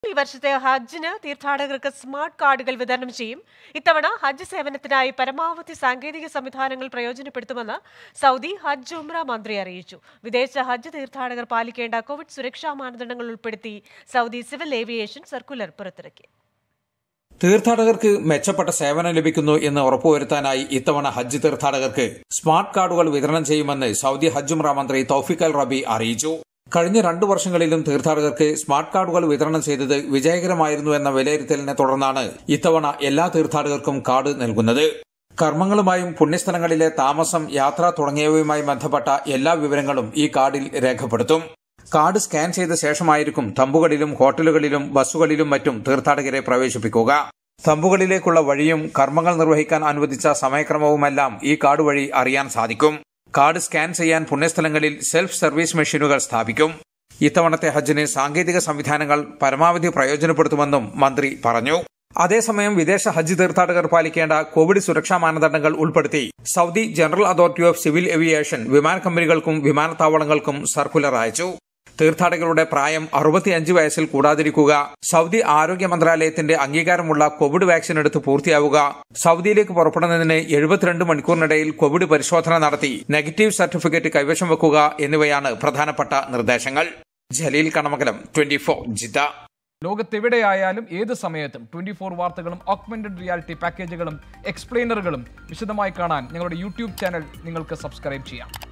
ഈ വർഷത്തെ ഹജ്ജിന് തീർത്ഥാടകർക്ക് സ്മാർട്ട് കാർഡുകൾ വിതരണം ചെയ്യും ഇത്തവണ ഹജ്ജ് സേവനത്തിനായി പരമാവധി സാങ്കേതിക സംവിധാനങ്ങൾ പ്രയോജനപ്പെടുത്തുമെന്ന് സൗദി ഹജ്ജ് ഉംറ മന്ത്രി അറിയിച്ചു വിദേശ ഹജ്ജ് തീർത്ഥാടകർ പാലിക്കേണ്ട കോവിഡ് സുരക്ഷാ മാനദണ്ഡങ്ങൾ ഉൾപ്പെടുത്തി സൗദി സിവിൽ ഏവിയേഷൻ സർക്കുലർ പുറത്തിറക്കി തീർത്ഥാടകർക്ക് മെച്ചപ്പെട്ട സേവനം ലഭിക്കുന്നു എന്ന് ഉറപ്പുവരുത്താനായി ഇത്തവണ ഹജ്ജ് തീർത്ഥാടകർക്ക് സ്മാർട്ട് കാർഡുകൾ വിതരണം ചെയ്യുമെന്ന് സൗദി ഹജ്ജ് ഉംറ മന്ത്രി തൌഫിക് അൽ റബി അറിയിച്ചു കഴിഞ്ഞ രണ്ടു വർഷങ്ങളിലും തീർത്ഥാടകർക്ക് സ്മാർട്ട് കാർഡുകൾ വിതരണം ചെയ്തത് വിജയകരമായിരുന്നു എന്ന വിലയിരുത്തലിനെ തുടർന്നാണ് ഇത്തവണ എല്ലാ തീർത്ഥാടകർക്കും കാർഡ് നൽകുന്നത് കർമ്മങ്ങളുമായും പുണ്യസ്ഥലങ്ങളിലെ താമസം യാത്ര തുടങ്ങിയവയുമായി ബന്ധപ്പെട്ട എല്ലാ വിവരങ്ങളും ഈ കാർഡിൽ രേഖപ്പെടുത്തും കാർഡ് സ്കാൻ ചെയ്ത ശേഷമായിരിക്കും തമ്പുകളിലും ഹോട്ടലുകളിലും ബസ്സുകളിലും മറ്റും തീർത്ഥാടകരെ പ്രവേശിപ്പിക്കുക തമ്പുകളിലേക്കുള്ള വഴിയും കർമ്മങ്ങൾ നിർവഹിക്കാൻ അനുവദിച്ച സമയക്രമവുമെല്ലാം ഈ കാർഡ് വഴി അറിയാൻ സാധിക്കും കാർഡ് സ്കാൻ ചെയ്യാൻ പുണ്യസ്ഥലങ്ങളിൽ സെൽഫ് സർവീസ് മെഷീനുകൾ സ്ഥാപിക്കും ഇത്തവണത്തെ ഹജ്ജിന് സാങ്കേതിക സംവിധാനങ്ങൾ പരമാവധി പ്രയോജനപ്പെടുത്തുമെന്നും മന്ത്രി പറഞ്ഞു അതേസമയം വിദേശ ഹജ്ജ് തീർത്ഥാടകർ പാലിക്കേണ്ട കോവിഡ് സുരക്ഷാ മാനദണ്ഡങ്ങൾ ഉൾപ്പെടുത്തി Saudi general authority of civil aviation വിമാന കമ്പനികൾക്കും വിമാനത്താവളങ്ങൾക്കും സർക്കുലർ അയച്ചു തീർത്ഥാടകരുടെ പ്രായം അറുപത്തിയഞ്ച് വയസ്സിൽ കൂടാതിരിക്കുക സൗദി ആരോഗ്യ മന്ത്രാലയത്തിന്റെ അംഗീകാരമുള്ള കോവിഡ് വാക്സിൻ എടുത്ത് പൂർത്തിയാവുക സൗദിയിലേക്ക് പുറപ്പെടുന്നതിന് എഴുപത്തിരണ്ട് മണിക്കൂറിനിടയിൽ കോവിഡ് പരിശോധന നടത്തി നെഗറ്റീവ് സർട്ടിഫിക്കറ്റ് കൈവശം വെക്കുക എന്നിവയാണ് പ്രധാനപ്പെട്ട നിർദ്ദേശങ്ങൾ ജലീൽ കണമകലം ട്വന്റി ഫോർ ജിദ്ദ ലോകത്തെവിടെയായാലും ഏത് സമയത്തും ട്വന്റി ഫോർ വാർത്തകളും ഓഗ്മെന്റഡ് റിയാലിറ്റി പാക്കേജുകളും എക്സ്പ്ലെയിനറുകളും വിശദമായി കാണാൻ ഞങ്ങളുടെ യൂട്യൂബ് ചാനൽ നിങ്ങൾക്ക് സബ്സ്ക്രൈബ് ചെയ്യാം